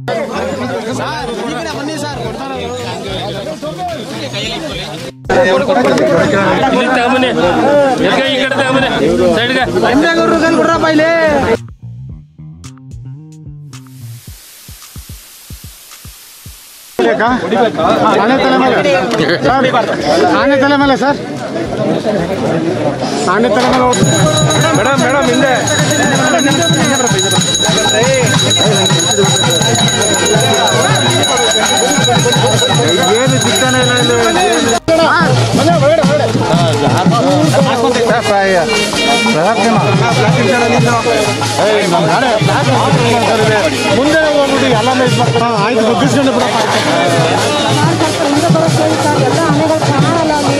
ಇಲ್ಲಿ ತಗೊಂಬನ್ನಿ ಎದ್ಗ ಈ ಕಡೆ ತಗೊಂಬನ್ನಿ ಸೈಡ್ಗೆ ಆನೆ ತಲೆ ಮೇಲೆ ಸರ್ ಆನೆ ತಲೆ ಮೇಲೆ ಸರ್ ಆನೆ ತಲೆ ಮೇಲೆ ಹೋಗಿ. ಮೇಡಮ್ ಮೇಡಮ್ ಹಿಂದೆ ಏನು ಚಿಕ್ಕನೆ ಇಲ್ಲ ಇಲ್ಲಿ. ಸರ್, ಪ್ರಾಯ. ಸರ್, ಜನ. ಏಯ್, ನಮ್ಮ ಗಾಡಿ ಬ್ಲಾಕ್ ಹಾಕ್ಬಿಡಿ ಸರ್ ಇಲ್ಲಿ. ಮುಂದೆ ಹೋಗ್ಬಿಡಿ ಎಲ್ಲ ಮೇಸ್ ಮಾಡ್ತಾರೆ ಆಯ್ತು ಮುಗಿಸ್ಕೊಂಡು ಬಿಡಪ್ಪ ಹಿಂದೆ ಬರೋದು ಸರ್ ಎಲ್ಲ ಆನೆಗಳು ಕಾಣಲ್ಲ ಅಲ್ಲಿ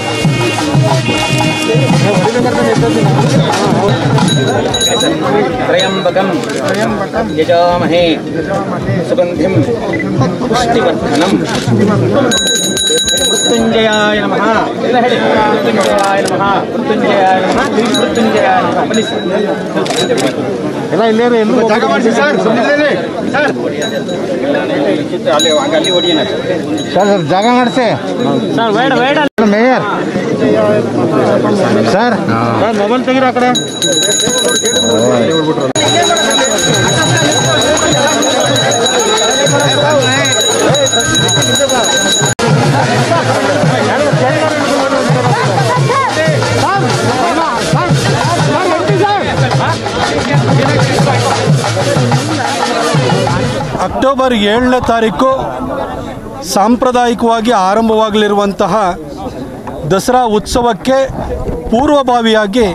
त्रयम्बकं यजामहे सुगन्धिं पुष्टिवर्धनं मृत्युञ्जयाय नमः ಎಲ್ಲ ಹೇಳಿ ಮೃತ್ಯುಂಜಯಾಯ ನಮಃ ಮೃತ್ಯುಂಜಯಾಯ ನಮಃ ಮೃತ್ಯುಂಜಯಾಯ ನಮಃ ಬನ್ನಿ ಎಲ್ಲ ಇಲ್ಲೇ ರೀ ಎಲ್ಲೂ ಜಾಗ ಮಾಡಿಸಿ ಸರ್ ಸುಮ್ಮನೆ ಸರ್ ಅಲ್ಲಿ ಅಲ್ಲಿ ಹೊಡಿಯೋಣ ಸರ್ ಸರ್ ಜಾಗ ಮಾಡಿಸಿ ಸರ್ ಬೇಡ ಬೇಡ ಮೇಯರ್ ಸರ್ ಮೊಬೈಲ್ ತೆಗೀರಿ ಆ ಕಡೆ ಅಕ್ಟೋಬರ್ ಏಳನೇ ತಾರೀಕು ಸಾಂಪ್ರದಾಯಿಕವಾಗಿ ಆರಂಭವಾಗಲಿರುವಂತಹ ದಸರಾ ಉತ್ಸವಕ್ಕೆ ಪೂರ್ವಭಾವಿಯಾಗಿ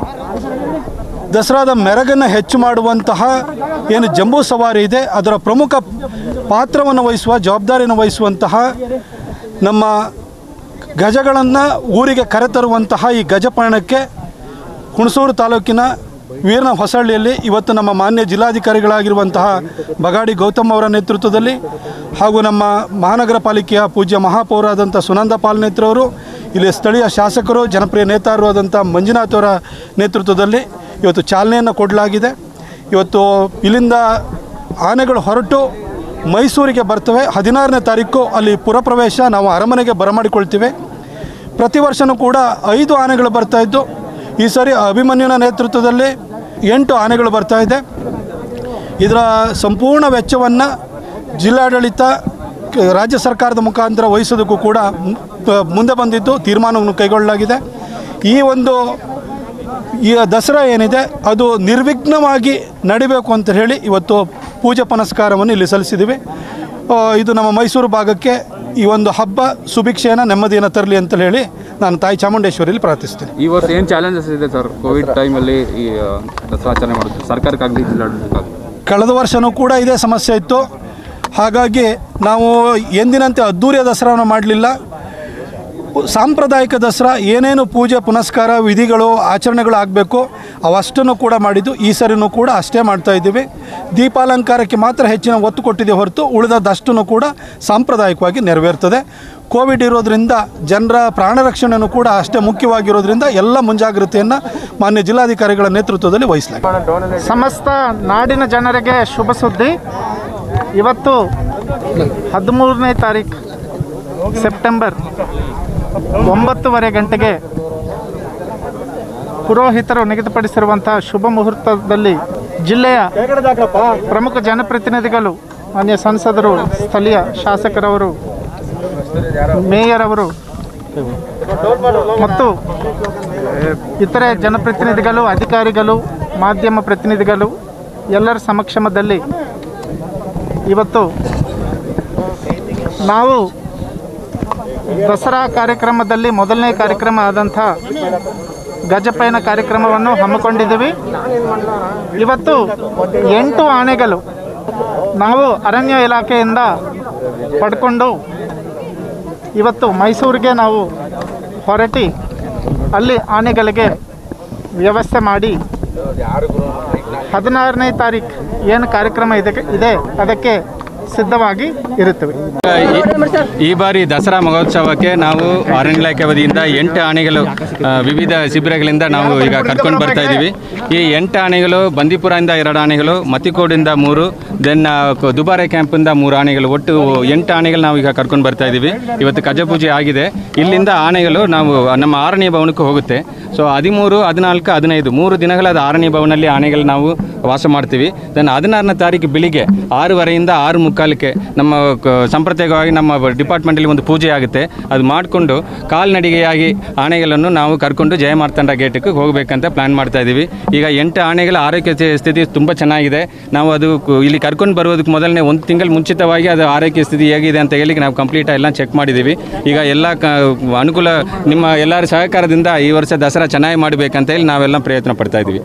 ದಸರಾದ ಮೆರಗನ್ನು ಹೆಚ್ಚು ಮಾಡುವಂತಹ ಏನು ಜಂಬೂ ಸವಾರಿ ಇದೆ ಅದರ ಪ್ರಮುಖ ಪಾತ್ರವನ್ನು ವಹಿಸುವ ಜವಾಬ್ದಾರಿಯನ್ನು ವಹಿಸುವಂತಹ ನಮ್ಮ ಗಜಗಳನ್ನು ಊರಿಗೆ ಕರೆತರುವಂತಹ ಈ ಗಜಪಯಣಕ್ಕೆ ಹುಣಸೂರು ತಾಲೂಕಿನ ವೀರನ ಹೊಸಳ್ಳಿಯಲ್ಲಿ ಇವತ್ತು ನಮ್ಮ ಮಾನ್ಯ ಜಿಲ್ಲಾಧಿಕಾರಿಗಳಾಗಿರುವಂತಹ ಬಗಾಡಿ ಗೌತಮ್ ಅವರ ನೇತೃತ್ವದಲ್ಲಿ ಹಾಗೂ ನಮ್ಮ ಮಹಾನಗರ ಪಾಲಿಕೆಯ ಪೂಜ್ಯ ಮಹಾಪೌರಾದಂಥ ಸುನಂದ ಪಾಲ್ನೇತ್ರವರು ಇಲ್ಲಿ ಸ್ಥಳೀಯ ಶಾಸಕರು ಜನಪ್ರಿಯ ನೇತಾರರು ಆದಂಥ ಮಂಜುನಾಥ್ ಅವರ ನೇತೃತ್ವದಲ್ಲಿ ಇವತ್ತು ಚಾಲನೆಯನ್ನು ಕೊಡಲಾಗಿದೆ ಇವತ್ತು ಇಲ್ಲಿಂದ ಆನೆಗಳು ಹೊರಟು ಮೈಸೂರಿಗೆ ಬರ್ತವೆ ಹದಿನಾರನೇ ತಾರೀಕು ಅಲ್ಲಿ ಪುರಪ್ರವೇಶ ನಾವು ಅರಮನೆಗೆ ಬರಮಾಡಿಕೊಳ್ತೀವಿ ಪ್ರತಿ ವರ್ಷವೂ ಕೂಡ ಐದು ಆನೆಗಳು ಬರ್ತಾ ಇದ್ದು ಈ ಸಾರಿ ಅಭಿಮನ್ಯುನ ನೇತೃತ್ವದಲ್ಲಿ ಎಂಟು ಆನೆಗಳು ಬರ್ತಾ ಇದೆ ಇದರ ಸಂಪೂರ್ಣ ವೆಚ್ಚವನ್ನು ಜಿಲ್ಲಾಡಳಿತ ಕ- ರಾಜ್ಯ ಸರ್ಕಾರದ ಮುಖಾಂತರ ವಹಿಸೋದಕ್ಕೂ ಕೂಡ ಮು- ಪ- ಮುಂದೆ ಬಂದಿದ್ದು ತೀರ್ಮಾನವನ್ನು ಕೈಗೊಳ್ಳಲಾಗಿದೆ ಈ ಒಂದು ಈ ದಸರಾ ಏನಿದೆ ಅದು ನಿರ್ವಿಘ್ನವಾಗಿ ನಡಿಬೇಕು ಅಂತ ಹೇಳಿ ಇವತ್ತು ಪೂಜೆ ಪುನಸ್ಕಾರವನ್ನು ಇಲ್ಲಿ ಸಲ್ಲಿಸಿದ್ದೀವಿ ಆ, ಇದು ನಮ್ಮ ಮೈಸೂರು ಭಾಗಕ್ಕೆ ಈ ಒಂದು ಹಬ್ಬ ಸುಭಿಕ್ಷೆಯನ್ನು ನೆಮ್ಮದಿಯನ್ನು ತರಲಿ ಅಂತ ಹೇಳಿ ನಾನು ತಾಯಿ ಚಾಮುಂಡೇಶ್ವರಿಯಲ್ಲಿ ಪ್ರಾರ್ಥಿಸ್ತೀನಿ ಈ ವರ್ಷ ಏನು ಚಾಲೆಂಜಸ್ ಇದೆ ಸರ್ ಕೋವಿಡ್ ಟೈಮಲ್ಲಿ ಈ ಆ, ದಸರಾ ಆಚರಣೆ ಮಾಡೋದು ಸರ್ಕಾರಕ್ಕಾಗಲಿ ಜಿಲ್ಲಾಡಳಿತಕ್ಕಾಗಲಿ ಕಳೆದ ವರ್ಷವೂ ಕೂಡ ಇದೇ ಸಮಸ್ಯೆ ಇತ್ತು ಹಾಗಾಗಿ ನಾವು ಎಂದಿನಂತೆ ಅದ್ಧೂರಿಯ ದಸರಾವನ್ನು ಮಾಡಲಿಲ್ಲ ಸಾಂಪ್ರದಾಯಿಕ ದಸರಾ ಏನೇನು ಪೂಜೆ ಪುನಸ್ಕಾರ ವಿಧಿಗಳು ಆಚರಣೆಗಳು ಆಗಬೇಕು ಅವಷ್ಟನ್ನು ಕೂಡ ಮಾಡಿದ್ದು ಈ ಸರಿನೂ ಕೂಡ ಅಷ್ಟೇ ಮಾಡ್ತಾ ಇದ್ದೀವಿ ದೀಪಾಲಂಕಾರಕ್ಕೆ ಮಾತ್ರ ಹೆಚ್ಚಿನ ಒತ್ತು ಕೊಟ್ಟಿದೆ ಹೊರತು ಉಳಿದದಷ್ಟನ್ನು ಕೂಡ ಸಾಂಪ್ರದಾಯಿಕವಾಗಿ ನೆರವೇರ್ತದೆ ಕೋವಿಡ್ ಇರೋದ್ರಿಂದ ಜನರ ಪ್ರಾಣ ರಕ್ಷಣೆಯೂ ಕೂಡ ಅಷ್ಟೇ ಮುಖ್ಯವಾಗಿರೋದ್ರಿಂದ ಎಲ್ಲ ಮುಂಜಾಗ್ರತೆಯನ್ನು ಮಾನ್ಯ ಜಿಲ್ಲಾಧಿಕಾರಿಗಳ ನೇತೃತ್ವದಲ್ಲಿ ವಹಿಸಲಾಗಿದೆ ಸಮಸ್ತ ನಾಡಿನ ಜನರಿಗೆ ಶುಭ ಸುದ್ದಿ ಇವತ್ತು ಹದಿಮೂರನೇ ತಾರೀಕು ಸೆಪ್ಟೆಂಬರ್ ಒಂಬತ್ತುವರೆ ಗಂಟೆಗೆ ಪುರೋಹಿತರು ನಿಗದಿಪಡಿಸಿರುವಂತಹ ಶುಭ ಮುಹೂರ್ತದಲ್ಲಿ ಜಿಲ್ಲೆಯ ಪ್ರಮುಖ ಜನಪ್ರತಿನಿಧಿಗಳು ಮಾನ್ಯ ಸಂಸದರು ಸ್ಥಳೀಯ ಶಾಸಕರವರು ಮೇಯರ್ ಅವರು ಮತ್ತು ಇತರೆ ಜನಪ್ರತಿನಿಧಿಗಳು ಅಧಿಕಾರಿಗಳು ಮಾಧ್ಯಮ ಪ್ರತಿನಿಧಿಗಳು ಎಲ್ಲರ ಸಮಕ್ಷಮದಲ್ಲಿ ಇವತ್ತು ನಾವು ದಸರಾ ಕಾರ್ಯಕ್ರಮದಲ್ಲಿ ಮೊದಲನೇ ಕಾರ್ಯಕ್ರಮ ಆದಂಥ ಗಜಪಯಣ ಕಾರ್ಯಕ್ರಮವನ್ನು ಹಮ್ಮಿಕೊಂಡಿದ್ದೀವಿ ಇವತ್ತು ಎಂಟು ಆನೆಗಳು ನಾವು ಅರಣ್ಯ ಇಲಾಖೆಯಿಂದ ಪಡ್ಕೊಂಡು ಇವತ್ತು ಮೈಸೂರಿಗೆ ನಾವು ಹೊರಟಿ ಅಲ್ಲಿ ಆನೆಗಳಿಗೆ ವ್ಯವಸ್ಥೆ ಮಾಡಿ ಹದಿನಾರನೇ ತಾರೀಕು ಏನು ಕಾರ್ಯಕ್ರಮ ಇದೆ ಇದೆ ಅದಕ್ಕೆ ಸಿದ್ಧವಾಗಿ ಇರುತ್ತವೆ ಈ ಬಾರಿ ದಸರಾ ಮಹೋತ್ಸವಕ್ಕೆ ನಾವು ಅರಣ್ಯ ಇಲಾಖೆ ವತಿಯಿಂದ ಎಂಟು ಆನೆಗಳು ಆ, ವಿವಿಧ ಶಿಬಿರಗಳಿಂದ ನಾವು ಈಗ ಕರ್ಕೊಂಡು ಬರ್ತಾ ಇದ್ದೀವಿ ಈ ಎಂಟು ಆನೆಗಳು ಬಂದೀಪುರದಿಂದ ಎರಡು ಆನೆಗಳು ಮತ್ತಿಕೋಡಿಂದ ಮೂರು ದೆನ್ ದುಬಾರೆ ಕ್ಯಾಂಪಿಂದ ಮೂರು ಆನೆಗಳು ಒಟ್ಟು ಎಂಟು ಆನೆಗಳು ನಾವು ಈಗ ಕರ್ಕೊಂಡು ಬರ್ತಾ ಇದ್ದೀವಿ ಇವತ್ತು ಕಜ ಪೂಜೆ ಆಗಿದೆ ಇಲ್ಲಿಂದ ಆನೆಗಳು ನಾವು ನಮ್ಮ ಆರಣ್ಯ ಭವನಕ್ಕೆ ಹೋಗುತ್ತೆ ಸೊ ಹದಿಮೂರು ಹದಿನಾಲ್ಕು ಹದಿನೈದು ಮೂರು ದಿನಗಳ ಅದು ಆರಣ್ಯ ಭವನಲ್ಲಿ ಆನೆಗಳು ನಾವು ವಾಸ ಮಾಡ್ತೀವಿ ದೆನ್ ಹದಿನಾರನೇ ತಾರೀಕು ಬೆಳಿಗ್ಗೆ ಆರೂವರೆಯಿಂದ ಆರು ಮುಕ್ಕಾಲಕ್ಕೆ ನಮ್ಮ ಕ- ಸಂಪ್ರದಾಯವಾಗಿ ನಮ್ಮ ಡಿಪಾರ್ಟ್ಮೆಂಟಲ್ಲಿ ಒಂದು ಪೂಜೆ ಆಗುತ್ತೆ ಅದು ಮಾಡಿಕೊಂಡು ಕಾಲ್ನಡಿಗೆಯಾಗಿ ಆನೆಗಳನ್ನು ನಾವು ಕರ್ಕೊಂಡು ಜಯಮಾರ್ತಂಡ ಗೇಟಿಗೆ ಹೋಗಬೇಕಂತ ಪ್ಲ್ಯಾನ್ ಮಾಡ್ತಾ ಇದ್ದೀವಿ ಈಗ ಎಂಟು ಆನೆಗಳ ಆರೋಗ್ಯ ಸ್ಥಿ- ಸ್ಥಿತಿ ತುಂಬ ಚೆನ್ನಾಗಿದೆ ನಾವು ಅದು ಕು- ಇಲ್ಲಿ ಕರ್ಕೊಂಡು ಬರೋದಕ್ಕೆ ಮೊದಲನೇ ಒಂದು ತಿಂಗಳು ಮುಂಚಿತವಾಗಿ ಅದು ಆರೋಗ್ಯ ಸ್ಥಿತಿ ಹೇಗಿದೆ ಅಂತ ಹೇಳಿ ನಾವು ಕಂಪ್ಲೀಟ್ ಎಲ್ಲ ಚೆಕ್ ಮಾಡಿದ್ದೀವಿ ಈಗ ಎಲ್ಲ ಕ ಅನುಕೂಲ ನಿಮ್ಮ ಎಲ್ಲರ ಸಹಕಾರದಿಂದ ಈ ವರ್ಷ ದಸರಾ ಚೆನ್ನಾಗಿ ಮಾಡಬೇಕಂತ ಹೇಳಿ ನಾವೆಲ್ಲ ಪ್ರಯತ್ನ ಪಡ್ತಾ ಇದ್ದೀವಿ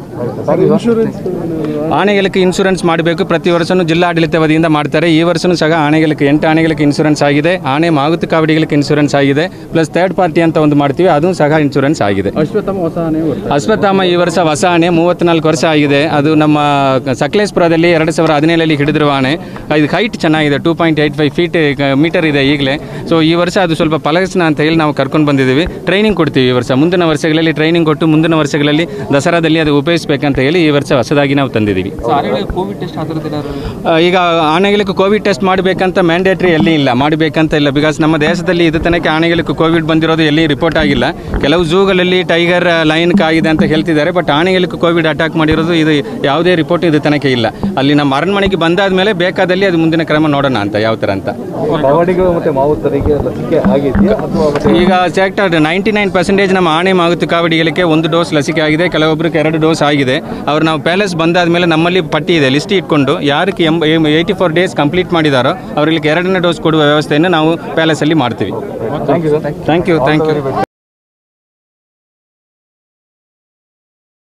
ಆನೆಗಳಿಗೆ ಇನ್ಶೂರೆನ್ಸ್ ಮಾಡಬೇಕು ಪ್ರತಿ ವರ್ಷನೂ ಜಿಲ್ಲಾಡಳಿತ ವತಿಯಿಂದ ಮಾಡ್ತಾರೆ ಈ ವರ್ಷನೂ ಸಹ ಆನೆಗಳಿಗೆ ಎಂಟು ಆನೆಗಳಿಗೆ ಇನ್ಶೂರೆನ್ಸ್ ಆಗಿದೆ ಆನೆ ಮಾಗುತಿ ಕಾವಡಿಗಳಿಗೆ ಇನ್ಶೂರೆನ್ಸ್ ಆಗಿದೆ ಪ್ಲಸ್ ಥರ್ಡ್ ಪಾರ್ಟಿ ಅಂತ ಒಂದು ಮಾಡ್ತೀವಿ ಅದು ಸಹ ಇನ್ಶೂರೆನ್ಸ್ ಆಗಿದೆ ಅಶ್ವತ್ಥಾಮ ಹೊಸ ಆನೆ ಅಶ್ವತ್ಥಾಮ ಈ ವರ್ಷ ಹೊಸ ಆನೆ ಮೂವತ್ತ್ನಾಲ್ಕು ವರ್ಷ ಆಗಿದೆ ಅದು ನಮ್ಮ ಸಕಲೇಶ್ಪುರದಲ್ಲಿ ಎರಡು ಸಾವಿರ ಹದಿನೇಳರಲ್ಲಿ ಹಿಡಿದಿರುವ ಆನೆ ಇದು ಹೈಟ್ ಚೆನ್ನಾಗಿದೆ two point eight five feet meter ಇದೆ ಈಗಲೇ ಸೊ ಈ ವರ್ಷ ಅದು ಸ್ವಲ್ಪ ಪಲಗಿಸೋಣ ಅಂತ ಹೇಳಿ ನಾವು ಕರ್ಕೊಂಡು ಬಂದಿದ್ದೀವಿ ಟ್ರೈನಿಂಗ್ ಕೊಡ್ತೀವಿ ಈ ವರ್ಷ ಮುಂದಿನ ವರ್ಷಗಳಲ್ಲಿ ಟ್ರೈನಿಂಗ್ ಕೊಟ್ಟು ಮುಂದಿನ ವರ್ಷಗಳಲ್ಲಿ ದಸರಾದಲ್ಲಿ ಅದು ಉಪಯೋಗಿಸಬೇಕಂತ ಹೇಳಿ ಈ ವರ್ಷ ಹೊಸದಾಗಿ ನಾವು ತಂದಿದ್ದೀವಿ ಆನೆಗಳಿಗೆ ಕೋವಿಡ್ ಟೆಸ್ಟ್ ಆ ಥರದ್ದು ಏನಾದ್ರು ಆ, ಈಗ ಆನೆಗಳಿಗೆ ಕೋವಿಡ್ ಟೆಸ್ಟ್ ಮಾಡಬೇಕಂತ ಮ್ಯಾಂಡೇಟ್ರಿ ಎಲ್ಲಿ ಇಲ್ಲ ಮಾಡಬೇಕಂತ ಇಲ್ಲ ಬಿಕಾಸ್ ನಮ್ಮ ದೇಶದಲ್ಲಿ ಇದು ತನಕ ಆನೆಗಳಿಗೆ ಕೋವಿಡ್ ಬಂದಿರೋದು ಎಲ್ಲಿ ರಿಪೋರ್ಟ್ ಆಗಿಲ್ಲ ಕೆಲವು ಝೂಗಳಲ್ಲಿ ಟೈಗರ್ ಲೈನ್ ಆಗಿದೆ ಅಂತ ಹೇಳ್ತಿದ್ದಾರೆ ಬಟ್ ಆನೆಗಳಿಗೆ ಕೋವಿಡ್ ಅಟ್ಯಾಕ್ ಮಾಡಿರೋದು ಇದು ಯಾವುದೇ ರಿಪೋರ್ಟ್ ಇದು ತನಕ ಇಲ್ಲ ಅಲ್ಲಿ ನಮ್ಮ ಅರಣ್ಮನೆಗೆ ಬಂದಾದ ಮೇಲೆ ಬೇಕಾದಲ್ಲಿ ಅದು ಮುಂದಿನ ಕ್ರಮ ನೋಡೋಣ ಅಂತ ಯಾವ ಥರ ಅಂತ ಕಾವಡಿಗಳು ಮತ್ತೆ ಮಾವುತರಿಗೆ ಲಸಿಕೆ ಆಗಿದೆಯಾ ಅಥವಾ ಈಗ ಸೆಕ್ಟರ್ ನೈಂಟಿ ನೈನ್ ಪರ್ಸೆಂಟೇಜ್ ನಮ್ಮ ಆನೆ ಮಾಗುತ್ತು ಕಾವಡಿಗಳಿಗೆ ಒಂದು ಡೋಸ್ ಲಸಿಕೆ ಆಗಿದೆ ಕೆಲವೊಬ್ಬರಿಗೆ ಎರಡು ಡೋಸ್ ಆಗಿದೆ ಅವ್ರು ನಾವು ಪ್ಯಾಲೇಸ್ ಬಂದಾದ ಮೇಲೆ ನಮ್ಮಲ್ಲಿ ಪಟ್ಟಿ ಇದೆ ಲಿಸ್ಟ್ ಇಟ್ಕೊಂಡು ಯಾರಿಗೆ ಎಂಬ ಏಯ್ಟಿ ಫೋರ್ ಡೇಸ್ ಕಂಪ್ಲೀಟ್ ಮಾಡಿದಾರೋ ಅವರಿಗೆ ಎರಡನೇ ಡೋಸ್ ಕೊಡುವ ವ್ಯವಸ್ಥೆಯನ್ನು ನಾವು ಪ್ಯಾಲೇಸಲ್ಲಿ ಮಾಡ್ತೀವಿ ಥ್ಯಾಂಕ್ ಯು ಥ್ಯಾಂಕ್ ಯು